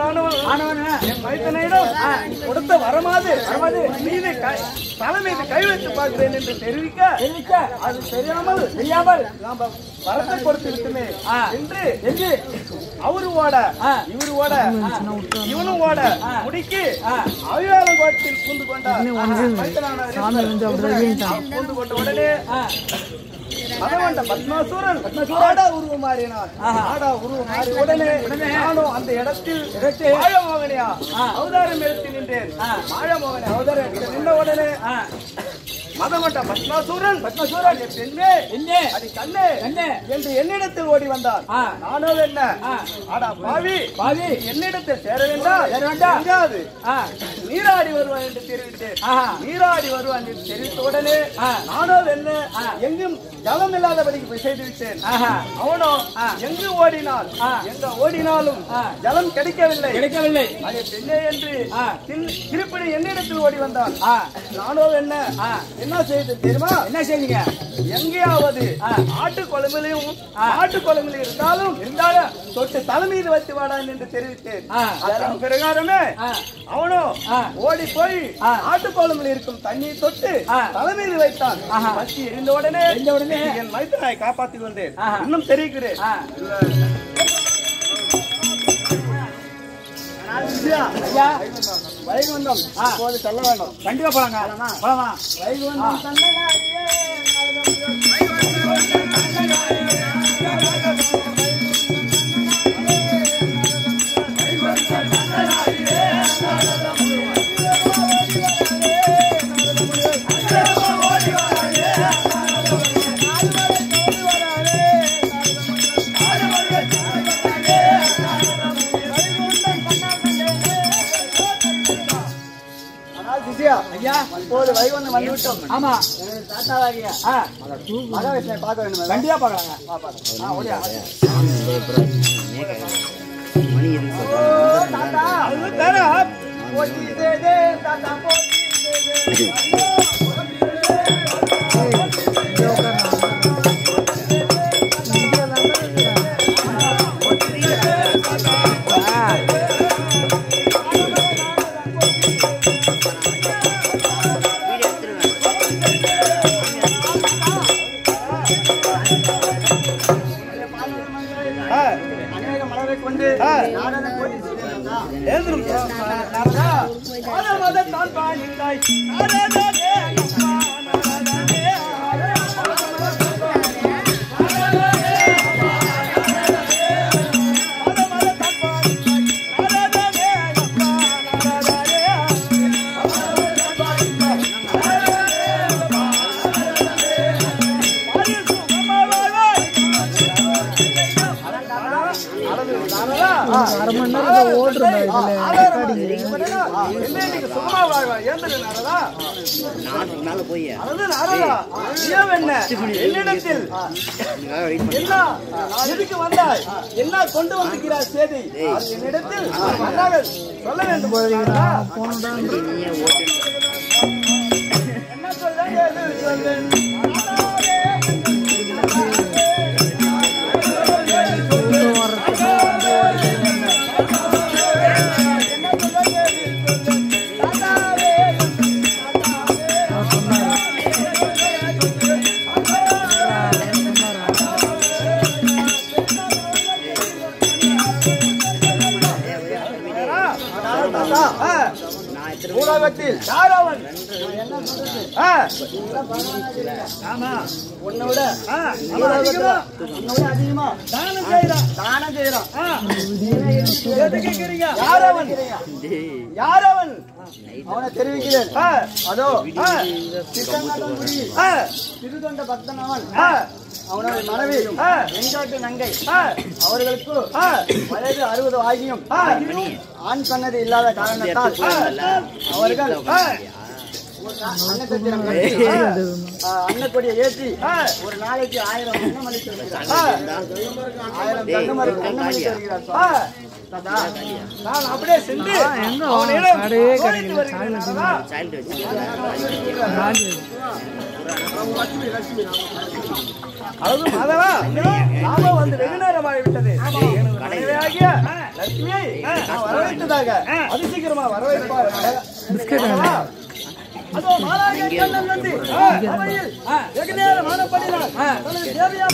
ஆனவன் ஆனவன் என் மைத்தனையிடம் கொடுத்த வரமாது வரமாது மீது கை- தலை மீது கை வைத்து பார்க்கிறேன் என்று தெரிவிக்க தெரிவிக்க அது தெரியாமல் தெரியாமல் நாம வரத்தை கொடுத்து விட்டுமே ஆ. என்று என்று அவரு ஓட ஆ. இவரு ஓட இவனும் ஓட முடிக்கு ஆ. அவியாளம் கோட்டில் பூந்து கொண்டார் மைத்தனானவர் பூந்து கொண்ட உடனே ஆ, மகவண்ட பத்மாசூரன் ஆடா உருவம் மாறினார் ஆஹா. ஆடா உருவம் மாறி உடனே நானும் அந்த இடத்தில் மாயமோகனியா அவதாரம் எடுத்து நின்றேன் மாயமோகனி அவதாரம் எடுத்து நின்ற உடனே ஆ, மதமண்ட பத்மாசூரன் பத்மாசூரன் என் பெண்ணே என்ன அடி கண்ணே கண்ணே என்று என்னிடத்தில் ஓடி வந்தான் ஆ. நானும் என்ன ஆ. ஆடா பாவி பாவி என்னிடத்தில் சேர வேண்டாம் சேர வேண்டாம். எங்காவது ஆ, நீராடி வருவான் என்று தெரிவித்தேன் ஆஹா. நீராடி வருவான் என்று தெரிவித்த உடனே ஆ. நானும் என்ன ஆ. எங்கும் ஜலம் இல்லாதபடிக்கு போய் செய்து விட்டேன் ஆஹா. அவனோ ஆ. எங்கு ஓடினான் ஆ. எங்க ஓடினாலும் ஆ. ஜலம் கிடைக்கவில்லை கிடைக்கவில்லை அது பெண்ணே என்று ஆ. திரு- திருப்பதி என்னிடத்தில் ஓடி வந்தான் ஆ, நானும் என்ன ஆ. என்ன செய்து தெரியுமா என்ன செய்வீங்க எங்கேயாவது ஆ. ஆட்டு குழம்புலையும் ஆ. ஆட்டு குழம்புல இருந்தாலும் இருந்தாலும் தொட்டு தலை மீது வைத்து வாடான் என்று தெரிவித்தேன் ஆ. அதன் பிரகாரமே ஆ, அவனோ ஆ. ஓடி போய் ஆ. ஆட்டு குழம்புல இருக்கும் தண்ணீர் தொட்டு ஆ. தலை மீது வைத்தான் ஆஹா. பசி எரிந்த உடனே எரிந்த உடனே என் மைத்தனாய் காப்பாற்றிக் கொண்டேன் ஆஹா. இன்னும் தெரிவிக்கிறேன் ஆ. ஐயா வைகுண்டம் ஆ. இப்போது செல்ல வேண்டும் கண்டிப்பா போலாங்க போலாமா வைகுண்டம் தந்தனாரியே, ஆனால் சிசியா ஐயா இப்போது வைகுண்டம் வந்துவிட்டோம் ஆமா எனது தாத்தாவாகிய ஆ, மகாவிஷ்ணுவை பார்க்க வேண்டும் கண்டிப்பா பாக்கலாங்க ஆ, ஓடியா மணி இருக்கு ஓ, தாத்தா, அது தானே. போட்டி செய்தே, தாத்தா, போட்டி செய்தே. ஆ, அநேக மலரை கொண்டு நாடக போட்டி செய்தேன் எழுந்திரும் நாரதா மத மத தான் பாணிந்தாய் நாரதே அப்பா நாரதே மத மத தான் பாணிந்தாய் நாரதே அப்பா நாரதே மாறிய சுகமாவாய் அரை மணி நேரம் நானூறு மேல போய் என்னிடத்தில் என்ன எதுக்கு வந்தாய் என்ன கொண்டு வந்திருக்கிறார் செய்தி அது என்னிடத்தில் வந்தார்கள் சொல்ல வேண்டும் நாரதா. நீயே ஓட்டு என்ன சொல்றாங்க எது சொல்றேன் நான் எத்தனை ஊடகத்தில் யார் அவன் ஆ. ஆமா உன்னை விட ஆ, அவன் அதிகமா உன்னை விட அதிகமா தானம் செய்யறான் தானம் செய்யறான் எது கேக்குறீங்க யார் அவன் யார் அவன் அவனை தெரிவிக்கிறேன் ஆ, அதோ ஆ, சித்தங்கட்டங்குடி, ஆ, திருத்தொண்ட பக்தன் அவன் ஆ, அவனோட மனைவி வெங்காட்டு நங்கை ஆ, அவர்களுக்கு ஆ, வயது அறுபது ஆகியும் ஆ, ஆண் சன்னதி இல்லாத காரணத்தால் ஆ, அவர்கள் ஆ, ஒரு நா- அன்னச்சத்திரம் கட்டி, ஆ, ஆ, அன்னக்கொடியை ஏற்றி ஒரு நாளைக்கு ஆயிரம் அன்னம் அளித்து வருகிறார். ஆயிரம் கண்ணுமரு அன்னம் அளித்து வருகிறார் சுவாமி. தாத்தா, நான் அப்படியே சென்று அவனிடம் சோதித்து வருகிறேன் நாரதா. சைல்டு வச்சு அதாவது மாதவா நாம வந்து வெகு நேரம் ஆகிவிட்டது எனது மனைவியாகிய லட்சுமியை நான் வரவேற்றதாக அதிசீக்கிரமா வரவேற்பார் மாதவா, அதோ மாலாகிய கண்ணன் வந்து அவையில் வெகு நேரம் ஆனபடினால் தனது தேவையா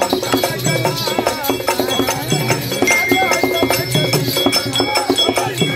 ஆ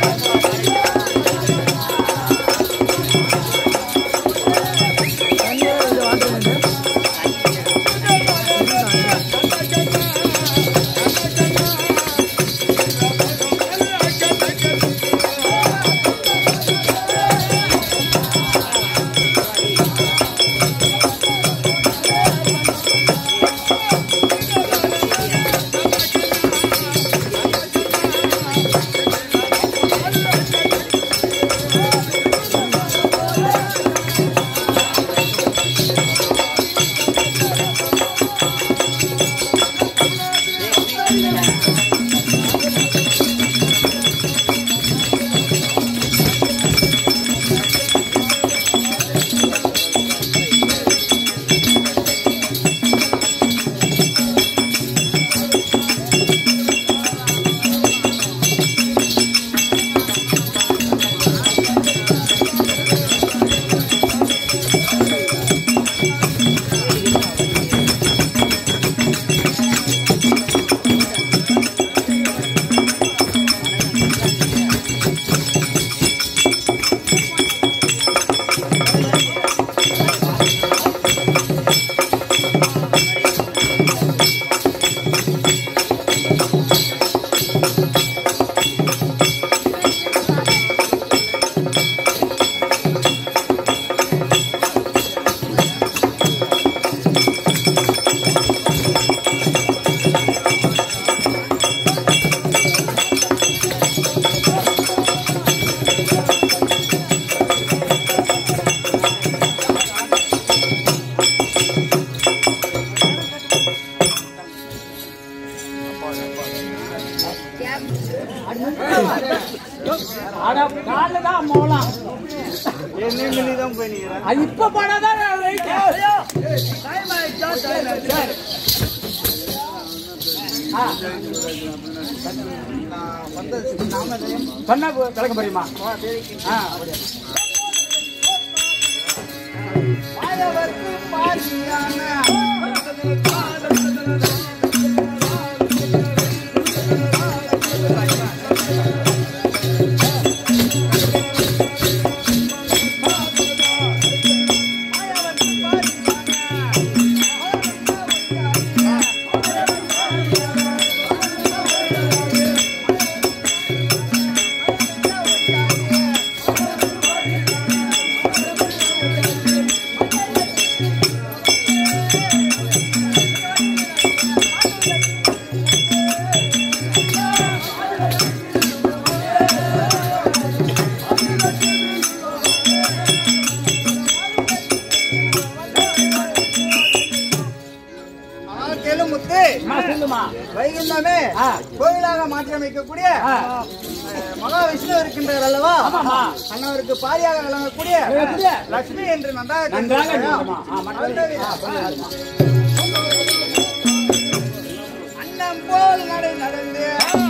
அட காலில் தான் மோலாம் என்ன மில்லி தான் போய் நிக்கிறேன் அது இப்ப போனாதான் ரைட் டைம் ஆயிடுச்சா டைம் ஆயிடுச்சா நான் வந்தது நாமதயம் சொன்னா கலக்க போறியுமா ஆ மாயவர்க்கு பாரியான ஆனால் கேளு முத்து அம்மா சொல்லுமா வைகுந்தமே ஆ. கோயிலாக மாற்றியமைக்கக்கூடிய ஆ. அஹ், மகாவிஷ்ணு இருக்கின்றார் அல்லவா ஆமாம்மா. அண்ணவருக்கு பாரியாக விளங்கக்கூடிய எப்படி? லட்சுமி என்று நன்றாக நன்றாக தெரிந்திருக்கிறோம். தெரியுமா? ஆ, மற்றபடி. ஆ, சொல்லுங்கம்மா. அன்னம் போல் நடை நடந்து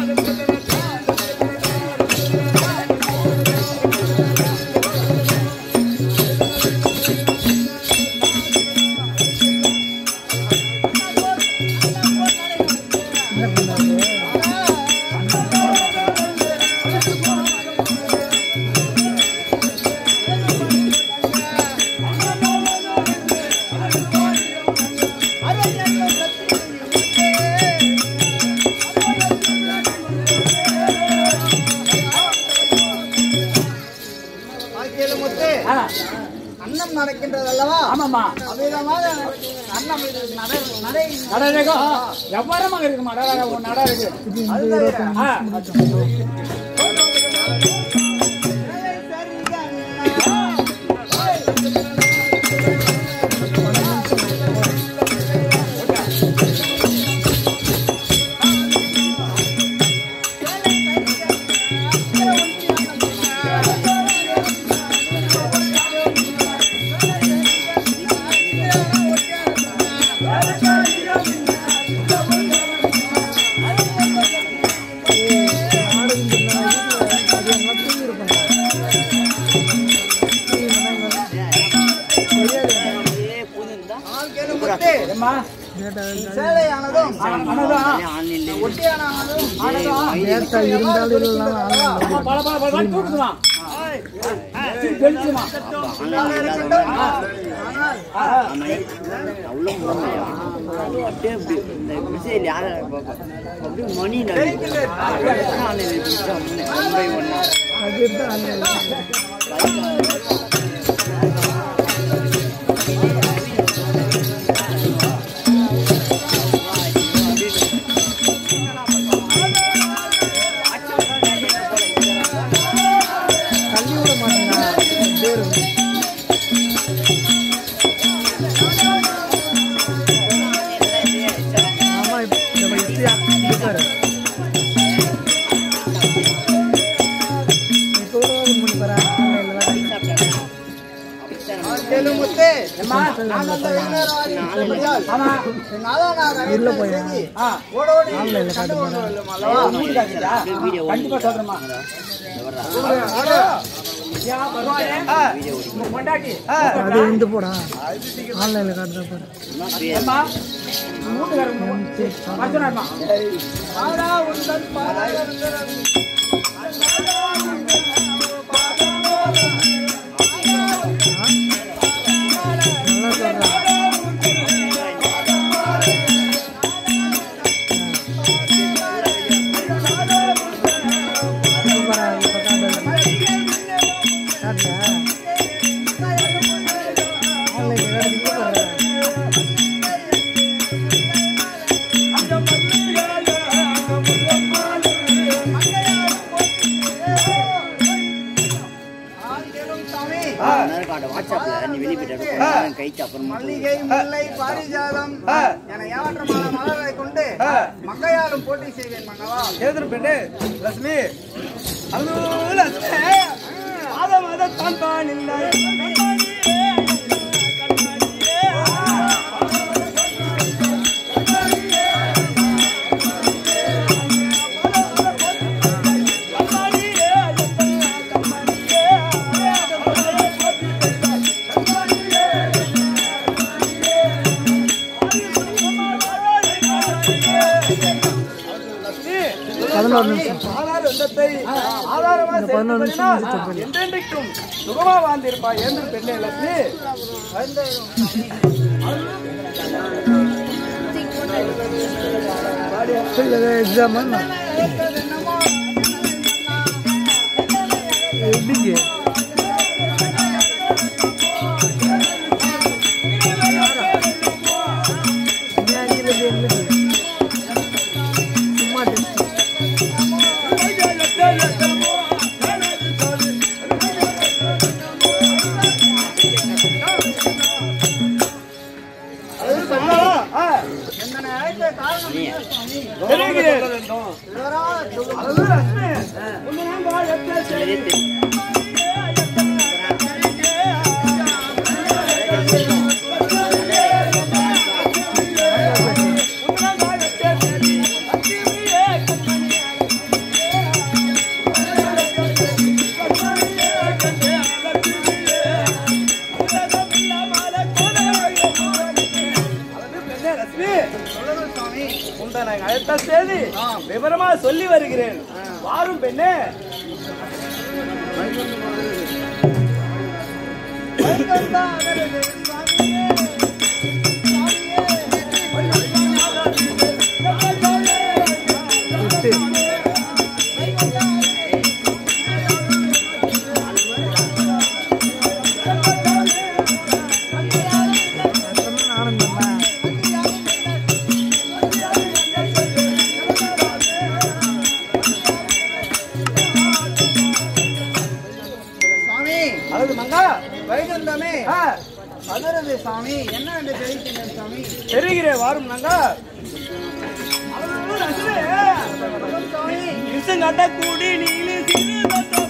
ஆக்கியல முத்து ஆ, அன்னம் நடக்கின்றது அல்லவா ஆமாம்மா அவ்விதமாக அன்னம் இது நடை நடை நட இருக்கும் எவ்வாறமாக இருக்குமா நட உன் நட இருக்கு அது தவிர ஆ, ஆனால் கேளு முத்து ஏம்மா சேலையானதும் ஆனதான் ஆன்லைன்ல ஒட்டியானதும் அம்மா பல பல பல தூக்குதுமா பெருசுமா இருக்கட்டும் ஆனால் அவ்வளோ மூலையா அப்படியே அப்படி இந்த விஜயில் யாரை பார்ப்பேன் அப்படியே மணி ஆன்லைன்ல ஒன் பை ஒன்னா கேளு முத்து ஏம்மா நான் அந்த விண்ணேரவாதி என்பதால் ஆமா என் நாதானார் அழைத்த செய்தி ஆ ஓட ஓடி கண்டு கொண்டு வரலும் அல்லவா மூடி காட்டுச்சா? கண்டிப்பா சொல்றேம்மா ஐயா, பகவானே. உங்க பொண்டாட்டி. ஏம்மா, மூட்டுக்காரங்க மூட்டு. மச்சனாம்மா. ஆடா உந்தன் பாதாளங்கள் ஆதிகளும் சாமி வாட்ஸ்அப்ல நீ வெளியே போயிட்டு கைச்சு அப்புறமா மல்லிகை முல்லை பாரிஜாதம் என ஏமாற்றமான மலர்களை கொண்டு மங்கையாலும் போட்டி செய்வேன் மன்னவா எதிர் பெண்ணு லட்சுமி அது லட்சுமி காண்பான் இல்லை கண்மணியே கண்மணியே என்றென்றைக்கும் சுகமா வாழ்ந்திருப்பாய் என்று பெண்ணே லட்சுமி எக்ஸாம் எப்படிங்க சும்மா test. உண்டனை அழைத்த செய்தி விவரமா சொல்லி வருகிறேன் வாரும் பெண்ணே ஆனந்தம்மா சாமி அழகு மங்கா வைகுந்தமே ஆ, அதரது சாமி என்ன என்று தெரிவிக்கின்றேன் சாமி தெரிகிறேன் வாரும் மங்கா இசுங்கட்ட கூடி நீலி சிறு தத்த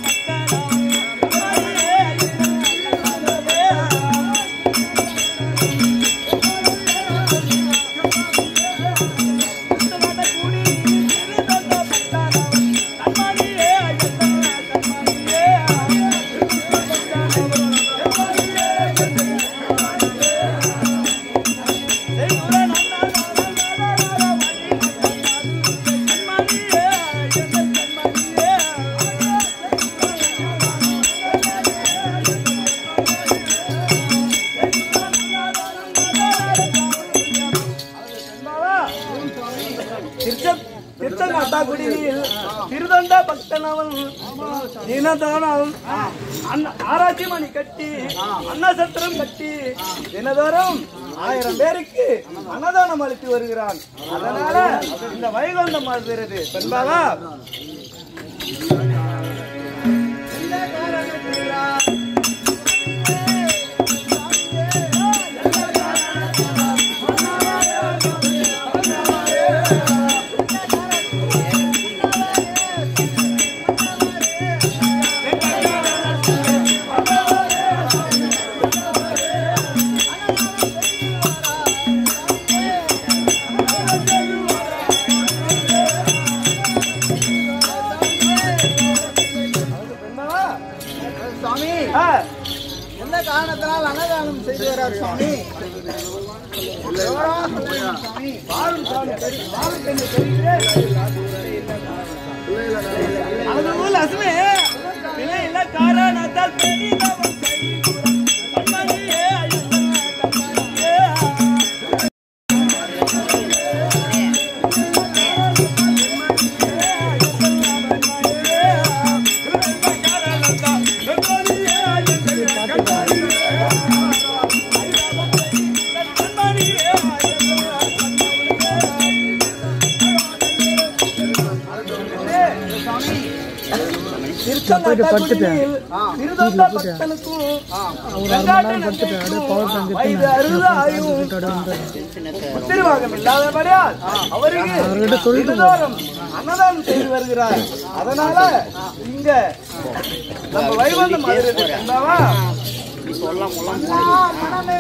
திருச்சங்கட்டாக்குடியில் திருதண்ட பக்தனவன் தினதோறும் அன்ன- ஆராய்ச்சி மணி கட்டி அன்னசத்திரம் கட்டி தினதோறும் ஆயிரம் பேருக்கு அன்னதானம் அளித்து வருகிறான் அதனால இந்த வைகுண்டம் வருகிறது பெண்பாவா பெண்பாவா சாமி ஆ, என்ன காரணத்தினால் அன்னதானம் செய்து வரார் சாமி விவரமா சொல்லுங்க சாமி வாரும் சாமி தெரி- வாரும் என்று தெரிகிறேன் அதுவும் லட்சுமி பிள்ளை இல்ல காரணத்தால் பெரிதவன் கைகுறம். கண்மணியே, ஐயோ, கண்மணியே. போயிட்டு படுத்துட்டேன் திருதொண்ட பக்தனுக்கும் வெங்காட்ட நங்கைக்கும் வயது அறுபதாயும் உத்திரவாகம் இல்லாதபடியால் அவருக்கு தினந்தோறும் அன்னதானம் செய்து வருகிறார் அதனால இங்க நம்ம வைகுண்டம் மதுரை அல்லவா சொல்லலாம் சொல்லலாம்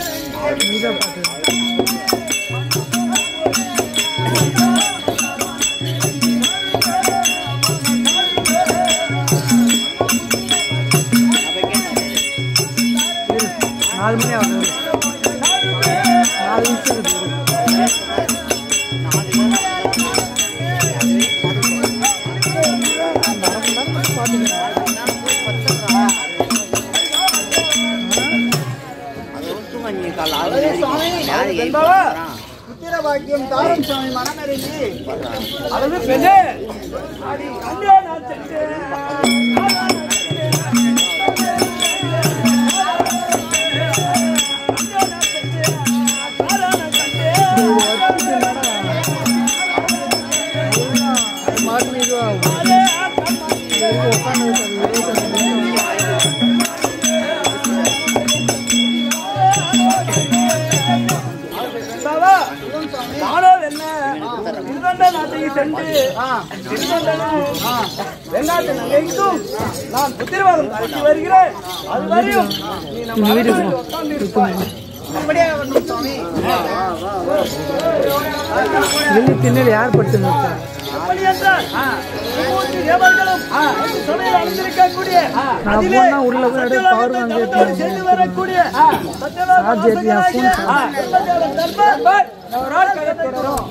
நாலு மணி ஆகுது நாலு நிமிஷம் இருக்குது. அது ஒத்துமா நீ கால் ஆகுது யாரு என்பவா? புத்திர பாக்கியம் தாரும் சுவாமி மனமறிஞ்சி அதாவது பெண்ணே அடி கண்டே நான் சென்றேன் மாட்டு இதுவாகும் உட்காந்து என்பவா? நானோ என்ன திருவண்ட நாட்டுக்கு சென்று திருவண்டனும் வெங்காட்டு நகைக்கும் நான் புத்திரவாதம் அழைத்து வருகிறேன் அது வரையும் நீ நம்ம வீட்டுக்கு உட்கார்ந்து இருப்பாய் அப்படியே வரணும் சுவாமி வெளியே திண்ணில் யார் படுத்து அப்படி என்றால் மூன்று தேவர்களும் சபையில் அணிந்திருக்கக்கூடிய நான் அதிலே போனா உள்ள போய் அப்படியே power bank சத்தியலோகத்தை ஏத்துவாங்க. சென்று வரக்கூடிய சத்தியலோக charge ஏத்தி என் phone வாசகராகிய பிரம்மதேவ தர்பார் ஒரு ஆள் கையெழுத்திடுறோம்.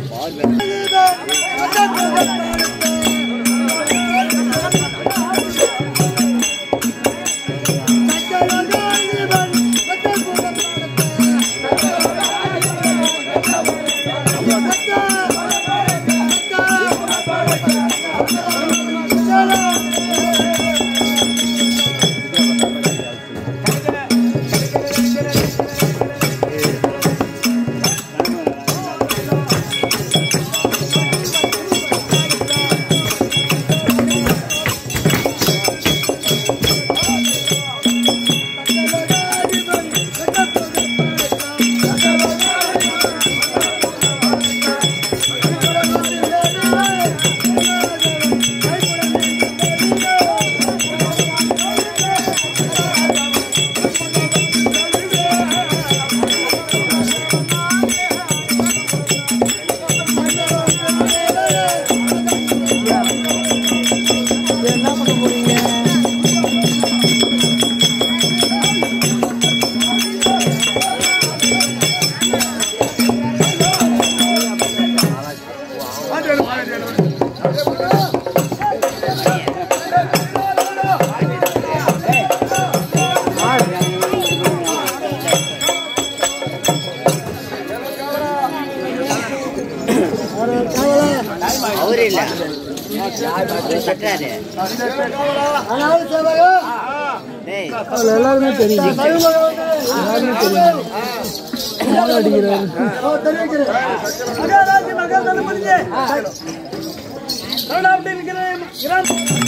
அவரு இல்ல சட்டாரு அதாவது சேவகா டேய் அதில் எல்லாருமே தெரியும் எல்லாருமே தெரியும் யார் அடிக்கிறாரு தெரிவிக்கிறேன் மகாராஜி மகா தளபதியே கருணாவட்டி இருக்கிற இரான்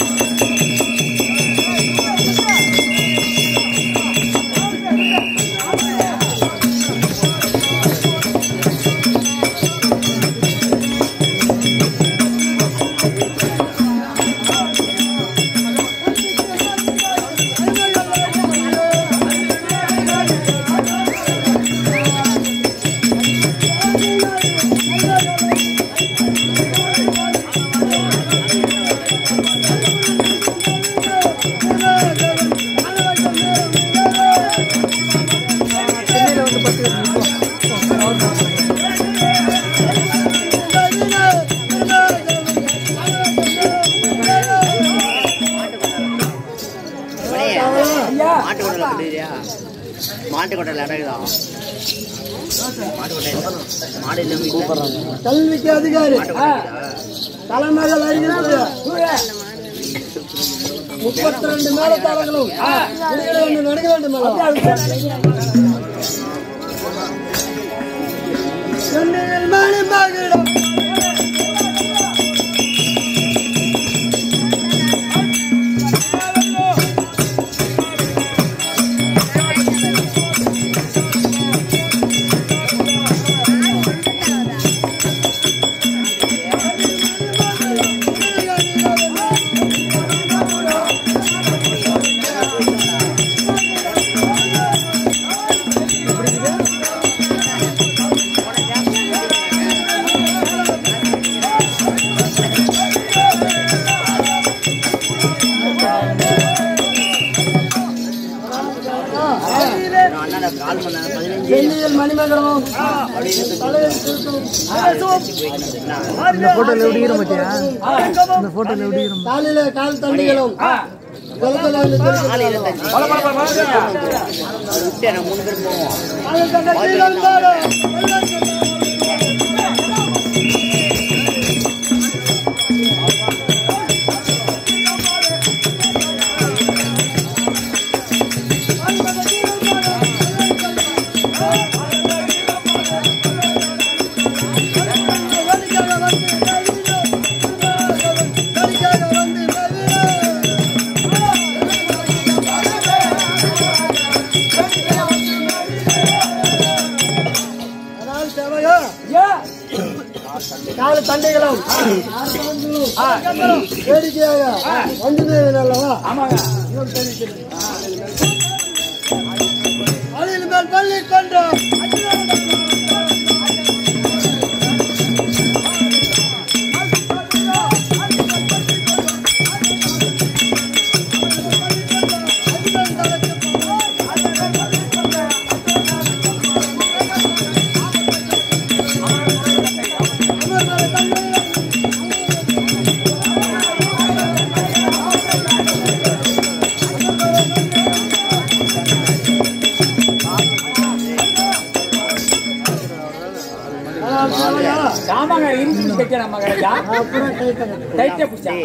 சென்னையில் வந்து பத்து மாட்டு கொட்டல குடியா மாட்டு கொட்டல நடக்குதா மாட்டு கொட்டை மாடு இல்லாம கூப்பிடுறாங்க கல்விக்கு அதிகாரி தலைமகள் அறிஞர் முப்பத்தி ரெண்டு மேலத்தாளங்களும் நடிக்க வேண்டும் நடிக்க வேண்டும் சென்னையில் மணி மகிடம் ஆ சென்னையில் மணிமங்கலம் தலையில் திருத்தும் போட்டோல எப்படி ஈரம் பத்தியா இந்த போட்டோல எப்படி ஈரம் காலிலே கால் தண்டிகளும் ஜலத்துல வந்து திருத்தும். நாலு இருபத்தஞ்சு பல பல பல பல விட்டு நான் மூணு பேர் போவோம் காலில் தண்ட கீழே வந்தாலும் அதனால் தேவையோ நாலு தண்டைகளும் வேடிக்கையாக வந்தது அல்லவா ஆமாங்க அதில் மேல் பள்ளி கொண்டோம் ஆமாங்க இருந்து தைக்கிறேன் மகரையா டைட்டே பிடிச்சா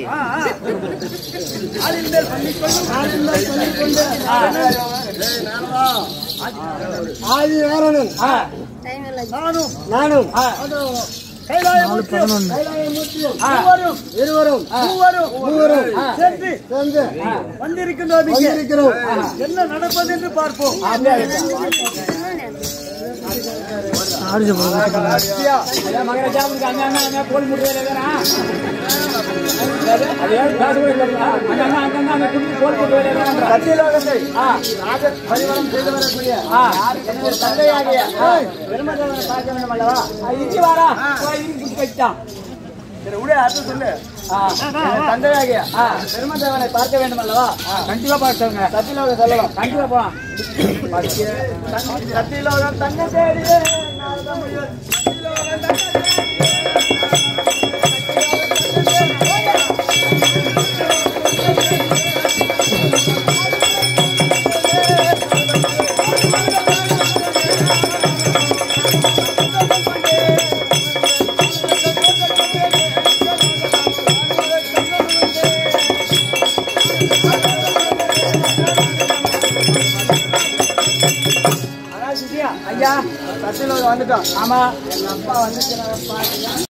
ஆதி நாரணன் ஆ நானும் நானும் ஆ. கைலாயமூர்த்தியும் இருவரும் இருவரும் மூவரும் மூவரும் சேர்ந்து சேர்ந்து வந்திருக்கின்றோம் இங்கே. வந்திருக்கிறோம் என்ன நடப்பது என்று பார்ப்போம் அதான் மகராஜா உனக்கு அங்க அங்க அங்க போலி முட்டு வேலை அது ஏன் பேச கூட இல்லை அங்க அங்க அங்க அங்க அங்க குடி போலி முட்டு வேலை வேணான்றா. சத்தியலோகத்தை ஆ ராஜ பரிவரம் செய்து வரக்கூடிய ஆ எனது தந்தையாகிய பெருமதேவனை பார்க்க வேண்டும் அல்லவா ஆ, இஞ்சி வாடா போய் இஞ்சி குடிச்சு வச்சுட்டான் சரி விடு அர்த்தம் சொல்லு ஆ எனது தந்தையாகிய ஆ. பெருமதேவனை பார்க்க வேண்டும் அல்லவா கண்டிப்பா பார்த்துங்க சத்தியலோகம் செல்லலாம் கண்டிப்பா போலாம் சத்தியலோகம் தங்க தேடியே நாரத முனிவர். சத்தியலோகம் தங்க தேடியே. ஐயா சத்தியலோகம் வந்துட்டோம் ஆமா எங்க அப்பா வந்து